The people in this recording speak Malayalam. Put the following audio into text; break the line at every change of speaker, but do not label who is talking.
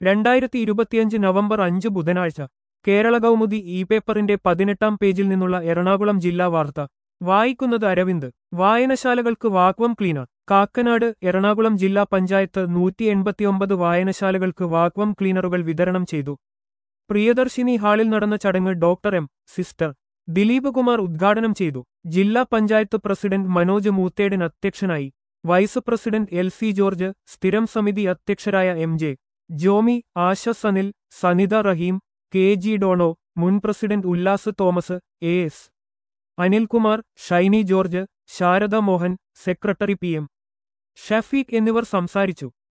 രണ്ടായിരത്തി ഇരുപത്തിയഞ്ച് നവംബർ അഞ്ച് ബുധനാഴ്ച കേരള കൗമുദി ഇ പേപ്പറിന്റെ പതിനെട്ടാം പേജിൽ നിന്നുള്ള എറണാകുളം ജില്ലാ വാർത്ത വായിക്കുന്നത് അരവിന്ദ് വായനശാലകൾക്ക് വാക്വം ക്ലീനർ കാക്കനാട് എറണാകുളം ജില്ലാ പഞ്ചായത്ത് നൂറ്റി എൺപത്തിയൊമ്പത് വായനശാലകൾക്ക് വാക്വം ക്ലീനറുകൾ വിതരണം ചെയ്തു പ്രിയദർശിനി ഹാളിൽ നടന്ന ചടങ്ങ് doctor M sister Dileep Kumar ഉദ്ഘാടനം ചെയ്തു ജില്ലാ പഞ്ചായത്ത് പ്രസിഡന്റ് മനോജ് മൂത്തേടൻ അധ്യക്ഷനായി vice president L C George സ്ഥിരം സമിതി അധ്യക്ഷരായ M J Jomy Asha Sanil Sanitha Raheem K G Dono മുൻ president Ullas Thomas A S Anilkumar Shiny George Sharada Mohan secretary P M Shafeeq എന്നിവർ സംസാരിച്ചു